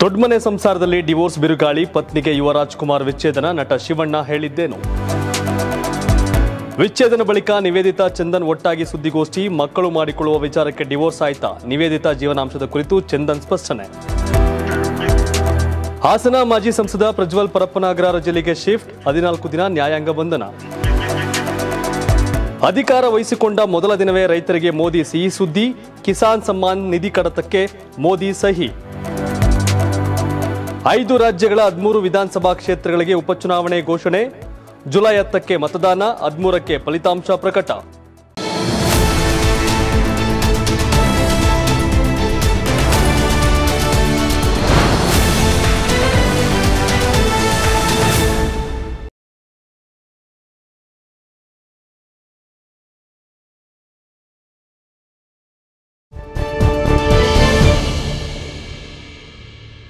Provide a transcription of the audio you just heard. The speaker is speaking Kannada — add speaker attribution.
Speaker 1: ದೊಡ್ಡಮನೆ ಸಂಸಾರದಲ್ಲಿ ಡಿವೋರ್ಸ್ ಬಿರುಗಾಳಿ ಪತ್ನಿಗೆ ಯುವರಾಜ್ ಕುಮಾರ್ ವಿಚ್ಛೇದನ ನಟ ಶಿವಣ್ಣ ಹೇಳಿದ್ದೇನು ವಿಚ್ಛೇದನ ಬಳಿಕ ನಿವೇದಿತಾ ಚಂದನ್ ಒಟ್ಟಾಗಿ ಸುದ್ದಿಗೋಷ್ಠಿ ಮಕ್ಕಳು ಮಾಡಿಕೊಳ್ಳುವ ವಿಚಾರಕ್ಕೆ ಡಿವೋರ್ಸ್ ಆಯ್ತಾ ನಿವೇದಿತಾ ಜೀವನಾಂಶದ ಕುರಿತು ಚಂದನ್ ಸ್ಪಷ್ಟನೆ ಹಾಸನ ಮಾಜಿ ಸಂಸದ ಪ್ರಜ್ವಲ್ ಪರಪ್ಪನಾಗರ ಜೈಲಿಗೆ ಶಿಫ್ಟ್ ಹದಿನಾಲ್ಕು ದಿನ ನ್ಯಾಯಾಂಗ ಬಂಧನ ಅಧಿಕಾರ ವಹಿಸಿಕೊಂಡ ಮೊದಲ ದಿನವೇ ರೈತರಿಗೆ ಮೋದಿ ಸಿಹಿ ಸುದ್ದಿ ಕಿಸಾನ್ ಸಮ್ಮಾನ್ ನಿಧಿ ಕಡತಕ್ಕೆ ಮೋದಿ ಸಹಿ ಐದು ರಾಜ್ಯಗಳ ಹದಿಮೂರು ವಿಧಾನಸಭಾ ಕ್ಷೇತ್ರಗಳಿಗೆ ಉಪಚುನಾವಣೆ ಘೋಷಣೆ ಜುಲೈ ಹತ್ತಕ್ಕೆ ಮತದಾನ ಹದಿಮೂರಕ್ಕೆ ಫಲಿತಾಂಶ ಪ್ರಕಟ